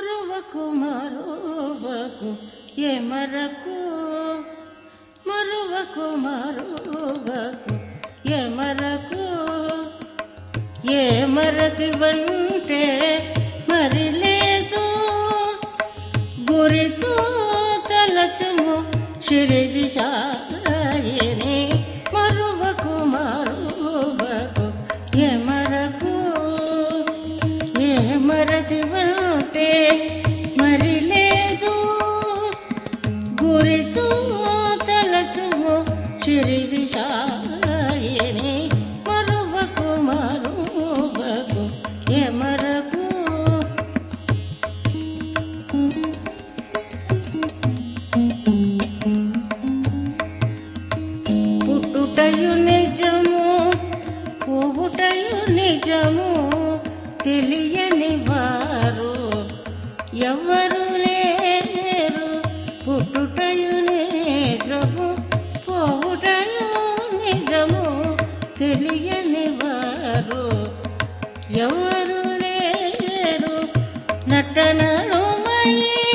మరువకు మరువకు ఎమరకు మరువకు మరువకు ఎమరకు ఏ మరతి వంటే మరి లేదు గురితో తలచుము శిరిది సాయని మరువకు మరువకు ఎమరకు ఏ మరతి వంటే మరి లేదు గురితో తలచుము శిరిది సాయని మరువకు మరువకు ఎమరకు పుట్టుటయు నిజము పోవుటయు నిజము తెలియని వారు ఎవరు లేరు పుట్టుటయు నిజము పోవుటయు నిజము తెలియని వారు ఎవరు లేరు నటనరుమై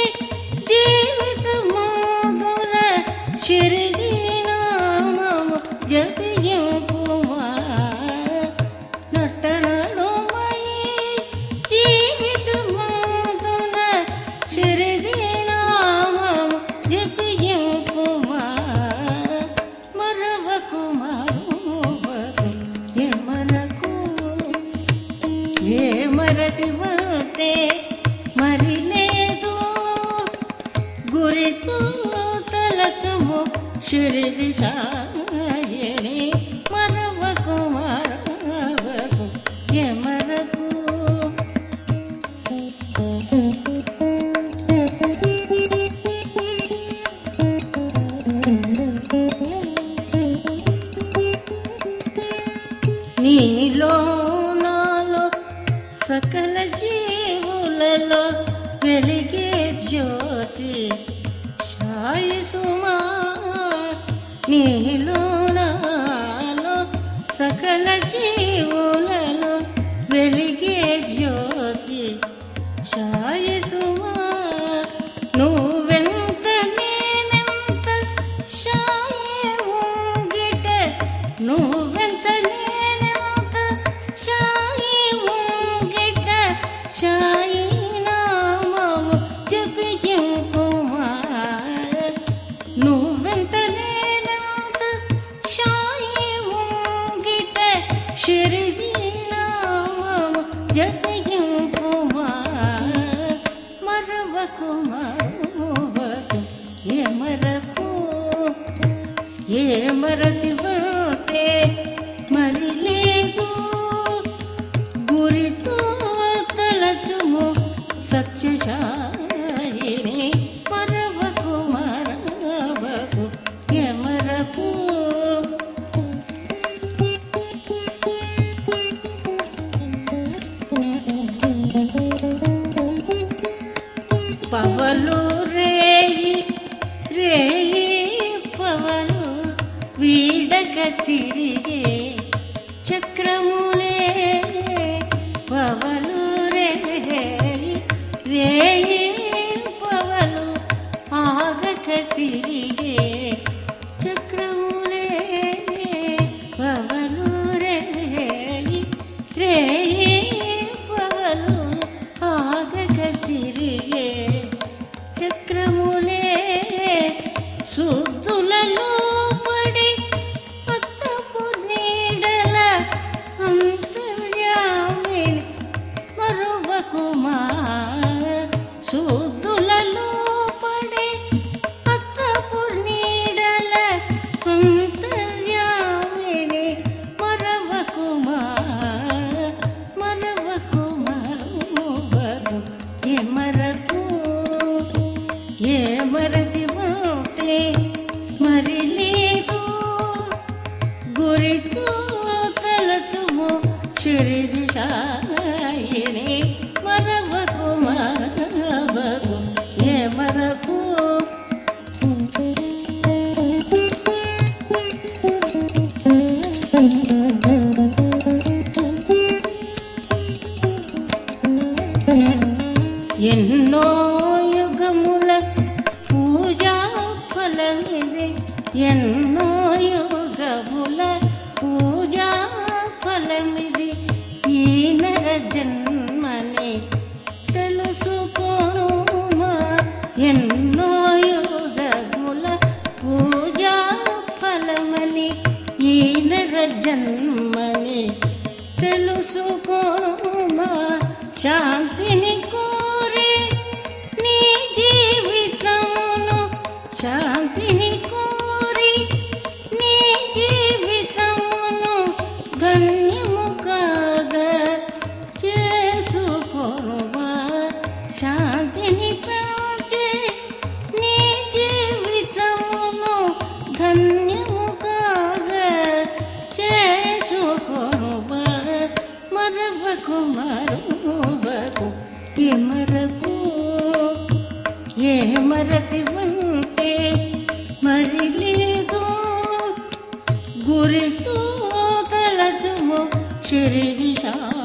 జీవితమున శిరిది నామము జపింపుమా నటనరుమై జీవితమున శిరిది నామము జపింపుమా మరవకు మరువకు ఎమరకు ఏ మరతి ఉంటే మరి లేదు గురితో తలచుము శిరిది సాయని మరవకు మరవకు ఎమరకు నీలో నాలో సకల జీవులలో వెలిగే జ్యోతి సాయి సుమా నీలో నాలో సకల జీవులలో వెలిగే జ్యోతి సాయి సుమా నువ్వెంత నేనెంత సాయి ఉంగిట నువ్వెంత నేనెంత సాయి ఉంగిట సాయి నామము జపించుమా నువ్వెంత నేనెంత సాయి ఉంగిట శిరిది నామము జపించుమా మరవకు మరవకు ఎమరకు ఏ మరతి ఉంటే మరి లేదు గురితో తలచుము సత్యశాయిని మరవకు మరవకు ఎమరకు పవలు రేయి రేయి పవలు వీడక తిరిగే చక్రములే పవలు రేయి రేయి పవలు ఆగక తిరిగే చక్రములే పవలు రేయి రేయి పవలు ఆగక తిరిగే చక్రములే శుద్ధులలో పడి అత్తపు నీడ ఈ నర జన్మని తెలుసుకోమా శాంతిని కోరి నీ జీవితమును శాంతిని కోరి నీ జీవితమును ధన్యము కాగా చేసుకోమా శాంతిని పెంచే నీ జీవితమును ధన్యము కాగా చేసుకోమా మరవకు మరువకు ఎమరకు ఏ మరతి ఉంటే మరి లేదు గురితో తలచుము శిరిది